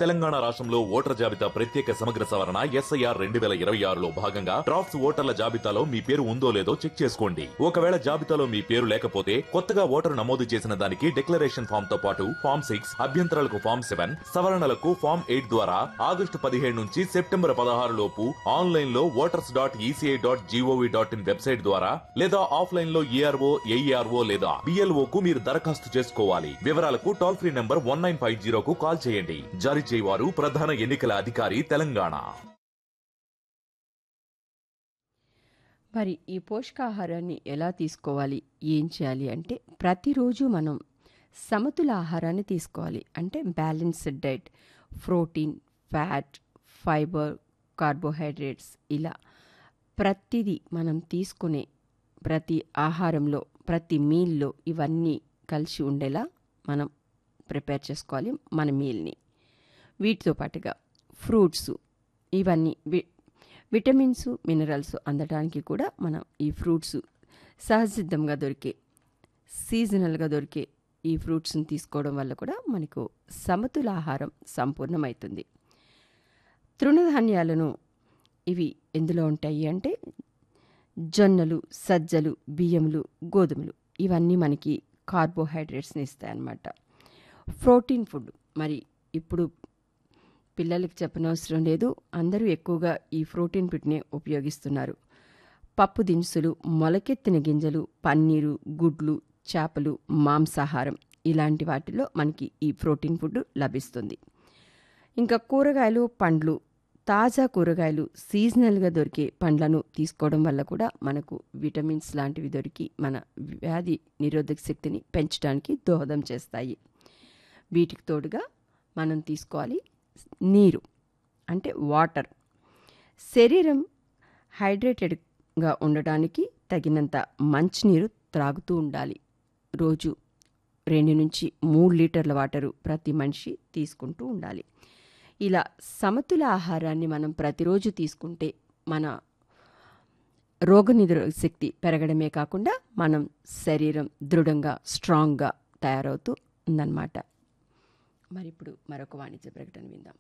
తెలంగాణ రాష్ట్రంలో ఓటర్ జాబితా ప్రత్యేక సమగ్ర సవరణ ఎస్ఐఆర్ రెండు వేల ఇరవై ఆరులో భాగంగా డ్రాఫ్ట్స్ ఓటర్ల జాబితాలో మీ పేరు ఉందో లేదో చెక్ చేసుకోండి ఒకవేళ జాబితాలో మీ పేరు లేకపోతే కొత్తగా ఓటరు నమోదు చేసిన దానికి డిక్లరేషన్ ఫామ్ తో పాటు ఫామ్ సిక్స్ అభ్యంతరాలకు ఫామ్ సెవెన్ సవరణలకు ఫామ్ ఎయిట్ ద్వారా ఆగస్టు పదిహేడు నుంచి సెప్టెంబర్ పదహారు లోపు ఆన్లైన్ లో voters dot ECI dot GOV dot in website ద్వారా లేదా ఆఫ్లైన్ లో ఈఆర్ఓ ఏఈఆర్ఓ లేదా బిఎల్ఓ కు మీరు దరఖాస్తు చేసుకోవాలి వివరాలకు toll free number one nine five జీరోకు కాల్ చేయండి జారీ చేయవారు ప్రధాన ఎన్నికల అధికారి తెలంగాణ మరి ఈ పోషకాహారాన్ని ఎలా తీసుకోవాలి ఏం చేయాలి అంటే ప్రతిరోజు మనం సమతుల ఆహారాన్ని తీసుకోవాలి అంటే balanced diet protein fat fibre carbohydrates ఇలా ప్రతిదీ మనం తీసుకునే ప్రతి ఆహారంలో ప్రతి మీల్లో ఇవన్నీ కలిసి ఉండేలా మనం ప్రిపేర్ చేసుకోవాలి మన మీల్ని వీటితో పాటుగా ఫ్రూట్స్ ఇవన్నీ వి విటమిన్స్ మినరల్స్ అందడానికి కూడా మనం ఈ ఫ్రూట్స్ సహజసిద్ధంగా దొరికే సీజనల్గా దొరికే ఈ ఫ్రూట్స్ని తీసుకోవడం వల్ల కూడా మనకు సమతుల ఆహారం సంపూర్ణమవుతుంది తృణధాన్యాలను ఇవి ఎందులో ఉంటాయి అంటే జొన్నలు సజ్జలు బియ్యములు గోధుమలు ఇవన్నీ మనకి కార్బోహైడ్రేట్స్ని ఇస్తాయి అన్నమాట ప్రోటీన్ ఫుడ్ మరి ఇప్పుడు పిల్లలకి చెప్పనవసరం లేదు అందరూ ఎక్కువగా ఈ ప్రోటీన్ ఫుడ్నే ఉపయోగిస్తున్నారు పప్పు దినుసులు మొలకెత్తిన గింజలు పన్నీరు గుడ్లు చేపలు మాంసాహారం ఇలాంటి వాటిలో మనకి ఈ ప్రోటీన్ ఫుడ్ లభిస్తుంది ఇంకా కూరగాయలు పండ్లు తాజా కూరగాయలు సీజనల్గా దొరికే పండ్లను తీసుకోవడం వల్ల కూడా మనకు విటమిన్స్ లాంటివి దొరికి మన వ్యాధి నిరోధక శక్తిని పెంచడానికి దోహదం చేస్తాయి వీటికి తోడుగా మనం తీసుకోవాలి నీరు అంటే వాటర్ శరీరం హైడ్రేటెడ్గా ఉండడానికి తగినంత మంచినీరు త్రాగుతూ ఉండాలి రోజు రెండు నుంచి మూడు లీటర్ల వాటరు ప్రతి మనిషి తీసుకుంటూ ఉండాలి ఇలా సమతుల ఆహారాన్ని మనం ప్రతిరోజు తీసుకుంటే మన రోగనిరోధక శక్తి పెరగడమే కాకుండా మనం శరీరం దృఢంగా స్ట్రాంగ్గా తయారవుతూ ఉందన్నమాట మరి ఇప్పుడు మరొక వాణిజ్య ప్రకటన విందాం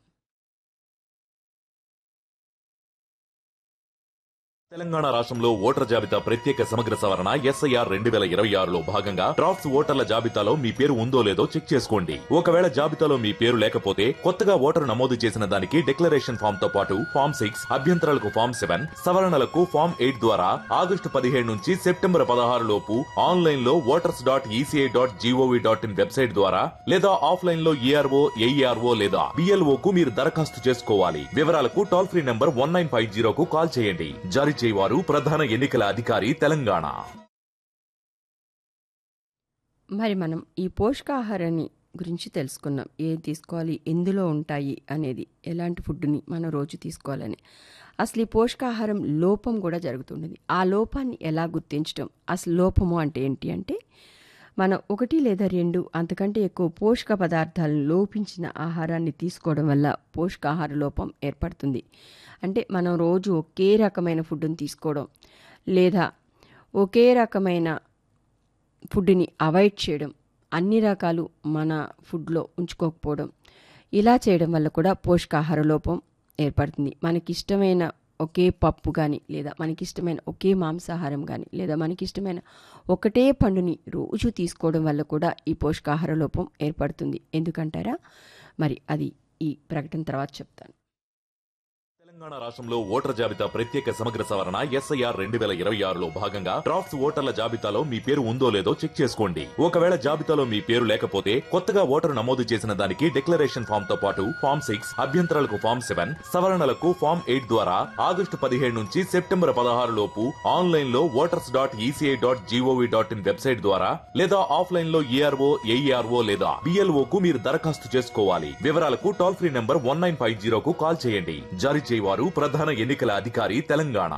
తెలంగాణ రాష్ట్రంలో ఓటర్ జాబితా ప్రత్యేక సమగ్ర సవరణ ఎస్ఐఆర్ రెండు వేల ఇరవై ఆరులో భాగంగా డ్రాఫ్ట్స్ ఓటర్ల జాబితాలో మీ పేరు ఉందో లేదో చెక్ చేసుకోండి ఒకవేళ జాబితాలో మీ పేరు లేకపోతే కొత్తగా ఓటరు నమోదు చేసిన దానికి డిక్లరేషన్ ఫామ్ తో పాటు ఫామ్ సిక్స్ అభ్యంతరాలకు ఫామ్ సెవెన్ సవరణలకు ఫామ్ ఎయిట్ ద్వారా ఆగస్టు పదిహేడు నుంచి సెప్టెంబర్ పదహారు లోపు ఆన్లైన్ లో voters dot ECI dot GOV dot in website ద్వారా లేదా ఆఫ్లైన్ లో ఈఆర్ఓ ఏఈఆర్ఓ లేదా బిఎల్ఓ కు మీరు దరఖాస్తు చేసుకోవాలి వివరాలకు toll free number one nine five జీరోకు కాల్ చేయండి జారీ చేయవారు ప్రధాన ఎన్నికల అధికారి తెలంగాణ మరి మనం ఈ పోషకాహారాన్ని గురించి తెలుసుకున్నాం ఏం తీసుకోవాలి ఎందులో ఉంటాయి అనేది ఎలాంటి ఫుడ్ని మనం రోజు తీసుకోవాలని అసలు ఈ పోషకాహారం లోపం కూడా జరుగుతుండేది ఆ లోపాన్ని ఎలా గుర్తించడం అసలు లోపము అంటే ఏంటి అంటే మనం ఒకటి లేదా రెండు అంతకంటే ఎక్కువ పోషక పదార్థాలను లోపించిన ఆహారాన్ని తీసుకోవడం వల్ల పోషకాహార లోపం ఏర్పడుతుంది అంటే మనం రోజు ఒకే రకమైన ఫుడ్ని తీసుకోవడం లేదా ఒకే రకమైన ఫుడ్ని అవాయిడ్ చేయడం అన్ని రకాలు మన ఫుడ్లో ఉంచుకోకపోవడం ఇలా చేయడం వల్ల కూడా పోషకాహార లోపం ఏర్పడుతుంది మనకిష్టమైన ఒకే పప్పు కానీ లేదా మనకిష్టమైన ఒకే మాంసాహారం కానీ లేదా మనకిష్టమైన ఒకటే పండుని రోజు తీసుకోవడం వల్ల కూడా ఈ పోషకాహార లోపం ఏర్పడుతుంది ఎందుకంటారా మరి అది ఈ ప్రకటన తర్వాత చెప్తాను తెలంగాణ రాష్ట్రంలో ఓటర్ జాబితా ప్రత్యేక సమగ్ర సవరణ ఎస్ఐఆర్ రెండు వేల ఇరవై ఆరులో భాగంగా డ్రాఫ్ట్స్ ఓటర్ల జాబితాలో మీ పేరు ఉందో లేదో చెక్ చేసుకోండి ఒకవేళ జాబితాలో మీ పేరు లేకపోతే కొత్తగా ఓటరు నమోదు చేసిన దానికి డిక్లరేషన్ ఫామ్ తో పాటు ఫామ్ సిక్స్ అభ్యంతరాలకు ఫామ్ సెవెన్ సవరణలకు ఫామ్ ఎయిట్ ద్వారా ఆగస్టు పదిహేడు నుంచి సెప్టెంబర్ పదహారు లోపు ఆన్లైన్ లో voters dot ECI dot GOV dot in website ద్వారా లేదా ఆఫ్లైన్ లో ఈఆర్ఓ ఏఈఆర్ఓ లేదా బిఎల్ఓ కు మీరు దరఖాస్తు చేసుకోవాలి వివరాలకు toll free number one nine five జీరోకు కాల్ చేయండి జారీ చేయవారు ప్రధాన ఎన్నికల అధికారి తెలంగాణ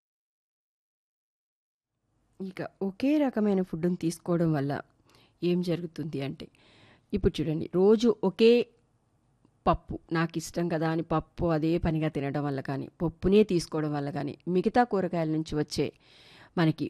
ఇక ఒకే రకమైన ఫుడ్ని తీసుకోవడం వల్ల ఏం జరుగుతుంది అంటే ఇప్పుడు చూడండి రోజు ఒకే పప్పు నాకు ఇష్టం కదా అని పప్పు అదే పనిగా తినడం వల్ల కానీ పప్పునే తీసుకోవడం వల్ల కానీ మిగతా కూరగాయల నుంచి వచ్చే మనకి